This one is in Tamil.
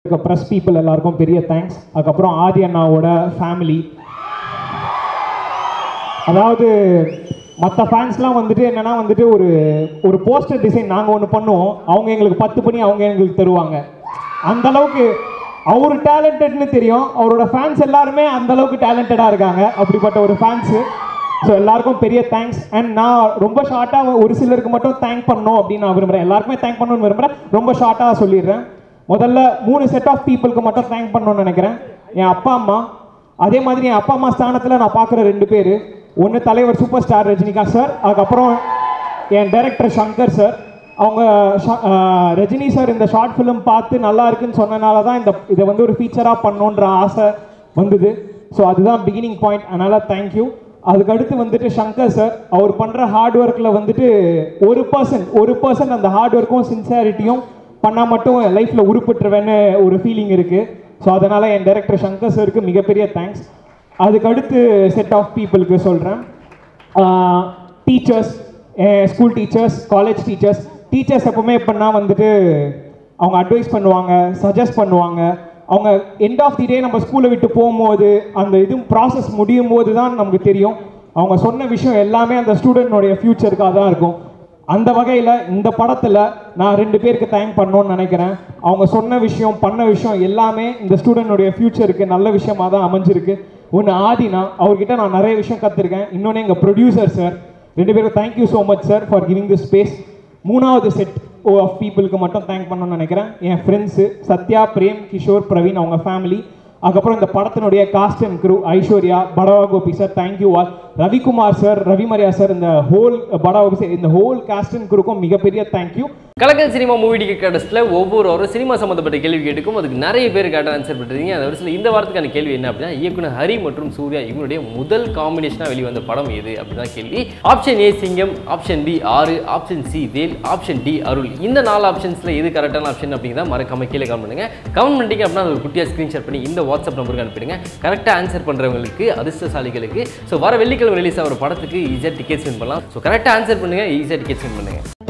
இருக்க ப்ரெஸ் பீப்புள் எல்லாருக்கும் பெரிய தேங்க்ஸ் அதுக்கப்புறம் ஆதி அண்ணாவோட ஃபேமிலி அதாவது மற்ற ஃபேன்ஸ்லாம் வந்துட்டு என்னன்னா வந்துட்டு ஒரு ஒரு போஸ்டர் டிசைன் நாங்கள் ஒன்று பண்ணுவோம் அவங்க எங்களுக்கு பத்து பண்ணி அவங்க எங்களுக்கு தருவாங்க அந்த அளவுக்கு அவர் டேலண்டட்னு தெரியும் அவரோட ஃபேன்ஸ் எல்லாருமே அந்த அளவுக்கு டேலண்டடாக இருக்காங்க அப்படிப்பட்ட ஒரு ஃபேன்ஸு ஸோ எல்லாருக்கும் பெரிய தேங்க்ஸ் அண்ட் நான் ரொம்ப ஷார்ட்டாக ஒரு சிலருக்கு மட்டும் தேங்க் பண்ணணும் அப்படின்னு நான் விரும்புகிறேன் எல்லாருக்குமே தேங்க் பண்ணணும்னு விரும்புகிறேன் ரொம்ப ஷார்ட்டாக சொல்லிடுறேன் முதல்ல மூணு செட் ஆஃப் பீப்புளுக்கு மட்டும் தேங்க் பண்ணணும்னு நினைக்கிறேன் என் அப்பா அம்மா அதே மாதிரி என் அப்பா அம்மா ஸ்தானத்தில் நான் பார்க்குற ரெண்டு பேர் ஒன்று தலைவர் சூப்பர் ஸ்டார் ரஜினிகாந்த் சார் அதுக்கப்புறம் என் டைரக்டர் சங்கர் சார் அவங்க ஷா- ஆஹ் ரஜினி சார் இந்த ஷார்ட் ஃபிலிம் பார்த்து நல்லா இருக்குன்னு சொன்னனால தான் இந்த இதை வந்து ஒரு ஃபீச்சராக பண்ணணுன்ற ஆசை வந்தது ஸோ அதுதான் பிகினிங் பாயிண்ட் அதனால் தேங்க்யூ அதுக்கடுத்து வந்துட்டு சங்கர் சார் அவர் பண்ணுற ஹார்ட் ஒர்க்கில் வந்துட்டு ஒரு பர்சன்ட் ஒரு பர்சன்ட் அந்த ஹார்ட் ஒர்க்கும் சின்சியாரிட்டியும் பண்ணால் மட்டும் லைஃப்பில் உருப்பிட்டுருவேன்னு ஒரு ஃபீலிங் இருக்குது ஸோ அதனால் என் டைரக்டர் சங்கர் சாருக்கு மிகப்பெரிய தேங்க்ஸ் அதுக்கடுத்து செட் ஆஃப் பீப்புளுக்கு சொல்கிறேன் teachers school teachers college teachers teachers எப்பவுமே எப்படின்னா வந்துட்டு அவங்க அட்வைஸ் பண்ணுவாங்க சஜஸ்ட் பண்ணுவாங்க அவங்க எண்ட் ஆஃப் தி டே நம்ம ஸ்கூலை விட்டு போகும்போது அந்த இது ப்ராசஸ் முடியும் போது தான் நமக்கு தெரியும் அவங்க சொன்ன விஷயம் எல்லாமே அந்த ஸ்டூடெண்ட்னுடைய ஃப்யூச்சருக்காக தான் இருக்கும் அந்த வகையில் இந்த படத்தில் நான் ரெண்டு பேருக்கு தேங்க் பண்ணணும்னு நினைக்கிறேன் அவங்க சொன்ன விஷயம் பண்ண விஷயம் எல்லாமே இந்த ஸ்டூடெண்டுடைய ஃப்யூச்சருக்கு நல்ல விஷயமா தான் அமைஞ்சிருக்கு ஒன்று ஆதினா அவர்கிட்ட நான் நிறைய விஷயம் கற்றுருக்கேன் இன்னொன்று எங்கள் ப்ரொடியூசர் சார் ரெண்டு பேரும் thank you so much sir for giving this space மூணாவது செட் ஆஃப் பீப்புளுக்கு மட்டும் தேங்க் பண்ணணும்னு நினைக்கிறேன் என் ஃப்ரெண்ட்ஸு சத்யா பிரேம் கிஷோர் பிரவீன் அவங்க ஃபேமிலி அதுக்கப்புறம் இந்த படத்தினுடைய cast and crew Aishwarya Padava Gopi sir thank you all Ravikumar sir Ravi Mariya sir இந்த ஹோல் படவா கோபி சார் இந்த ஹோல் காஸ்ட் அண்ட் க்ரூக்கும் மிகப்பெரிய தேங்க்யூ கலக்கல் சினிமா மூவி டிக்கெட் கடஸ்டில் ஒவ்வொரு வாரம் சினிமா சம்மந்தப்பட்ட கேள்வி கேட்டுக்கும் அதுக்கு நிறைய பேர் கேட்ட ஆன்சர் பண்ணுறீங்க அந்த வரிசையில் இந்த வாரத்துக்கான கேள்வி என்ன அப்படின்னா இயக்குனர் ஹரி மற்றும் சூர்யா இவங்களுடைய முதல் காம்பினேஷனாக வெளிவந்த படம் எது அப்படிதான் கேள்வி option A Singam option B Aaru option C Vel option D Arul இந்த நாலு ஆப்ஷன்ஸில் எது கரெக்டான ஆப்ஷன் அப்படிங்கிறத மறக்காம கீழே கமெண்ட் பண்ணுங்க கமெண்ட் பண்ணிட்டீங்க அப்படின்னா அது ஒரு குட்டியாக ஸ்க்ரீன்ஷாட் பண்ணி இந்த வாட்ஸ்அப் நம்பருக்கு அனுப்பிடுங்க கரெக்டாக ஆன்சர் பண்ணுறவங்களுக்கு அதிர்ஷ்டசாலிகளுக்கு ஸோ வர வெள்ளிக்கிழமை ரிலீஸ் ஆகிற படத்துக்கு ஈஸியாக டிக்கெட்ஸ் வின் பண்ணலாம் ஸோ கரெக்டாக ஆன்சர் பண்ணுங்க ஈஸியாக டிக்கெட்ஸ் வின் பண்ணுங்க